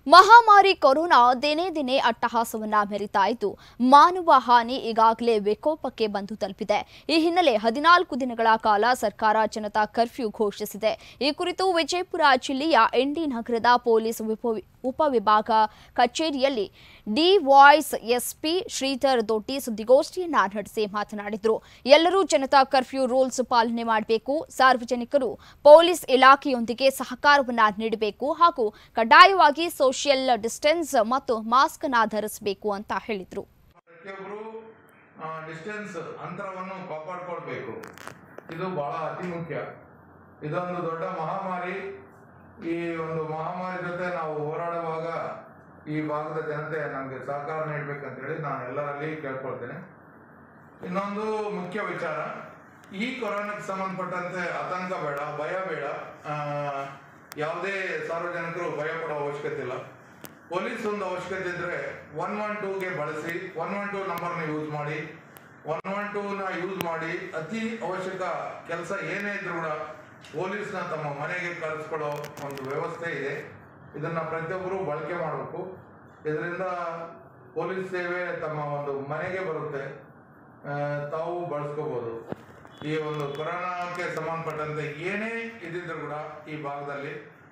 ಮಹಾಮಾರಿ ಕೊರೋನಾ ದಿನೇ ದಿನೇ ಅಟ್ಟಹಾಸವನ್ನ ಮೆರಿತಾ ಇದ್ದು ಮಾನವ ಹಾನಿ ಈಗಾಗಲೇ ವಿಕೋಪಕ್ಕೆ ಬಂದು ತಲುಪಿದೆ ಈ ಹಿನ್ನೆಲೆ ಹದಿನಾಲ್ಕು ದಿನಗಳ ಕಾಲ ಸರ್ಕಾರ ಜನತಾ ಕರ್ಫ್ಯೂ ಘೋಷಿಸಿದೆ ಈ ಕುರಿತು ವಿಜಯಪುರ ಜಿಲ್ಲೆಯ ಎಂಡಿ ನಗರದ ಪೊಲೀಸ್ ವಿಪ- ಉಪವಿಭಾಗ ಕಚೇರಿಯಲ್ಲಿ DySP Sridhar Doddi ಸುದ್ದಿಗೋಷ್ಠಿಯನ್ನ ನಡೆಸಿ ಮಾತನಾಡಿದರು ಎಲ್ಲರೂ ಜನತಾ ಕರ್ಫ್ಯೂ ರೂಲ್ಸ್ ಪಾಲನೆ ಮಾಡಬೇಕು ಸಾರ್ವಜನಿಕರು ಪೊಲೀಸ್ ಇಲಾಖೆಯೊಂದಿಗೆ ಸಹಕಾರವನ್ನ ನೀಡಬೇಕು ಹಾಗೂ ಕಡ್ಡಾಯವಾಗಿ ಸೋಷಿಯಲ್ ಡಿಸ್ಟೆನ್ಸ್ ಮತ್ತು ಮಾಸ್ಕ್ ಅನ್ನ ಧರಿಸಬೇಕು ಅಂತ ಹೇಳಿದರು ಪ್ರತಿಯೊಬ್ಬರು ಡಿಸ್ಟೆನ್ಸ್ ಅಂತರವನ್ನು ಕಾಪಾಡ್ಕೊಳ್ಬೇಕು ಇದು ಬಹಳ ಅತಿ ಮುಖ್ಯ ಇದೊಂದು ದೊಡ್ಡ ಮಹಾಮಾರಿ ಈ ಒಂದು ಮಹಾಮಾರಿ ಜೊತೆ ನಾವು ಹೋರಾಡುವಾಗ ಈ ಭಾಗದ ಜನತೆ ನಮಗೆ ಸಹಕಾರ ನೀಡಬೇಕಂತೇಳಿ ನಾನು ಎಲ್ಲರಲ್ಲಿ ಕೇಳ್ಕೊಳ್ತೇನೆ ಇನ್ನೊಂದು ಮುಖ್ಯ ವಿಚಾರ ಈ ಕೊರೋನಾಕ್ಕೆ ಸಂಬಂಧಪಟ್ಟಂತೆ ಆತಂಕ ಬೇಡ ಭಯ ಬೇಡ ಆ, ಯಾವುದೇ ಸಾರ್ವಜನಿಕರು ಭಯ ಪಡೋ ಅವಶ್ಯಕತೆ ಇಲ್ಲ ಪೊಲೀಸ್ ಒಂದು ಅವಶ್ಯಕತೆ ಇದ್ರೆ ಒನ್ ಒನ್ ಟೂಗೆ ಬಳಸಿ ಒನ್ ಒನ್ ಟೂ ನಂಬರ್ನ ಯೂಸ್ ಮಾಡಿ ಒನ್ ಒನ್ ಟೂನ ಯೂಸ್ ಮಾಡಿ ಅತಿ ಅವಶ್ಯಕ ಕೆಲಸ ಏನೇ ಇದ್ರೂ ಕೂಡ ಪೊಲೀಸ್ನ ತಮ್ಮ ಮನೆಗೆ ಕಳಿಸ್ಕೊಡೋ ಒಂದು ವ್ಯವಸ್ಥೆ ಇದೆ ಇದನ್ನ ಪ್ರತಿಯೊಬ್ಬರು ಬಳಕೆ ಮಾಡಬೇಕು ಇದರಿಂದ ಪೊಲೀಸ್ ಸೇವೆ ತಮ್ಮ ಒಂದು ಮನೆಗೆ ಬರುತ್ತೆ ಆ, ತಾವು ಬಳಸ್ಕೋಬಹುದು ಈ ಒಂದು ಕೊರೋನಾಕ್ಕೆ ಸಂಬಂಧಪಟ್ಟಂತೆ ಏನೇ ಇದ್ದಿದ್ರು ಕೂಡ ಈ ಭಾಗದಲ್ಲಿ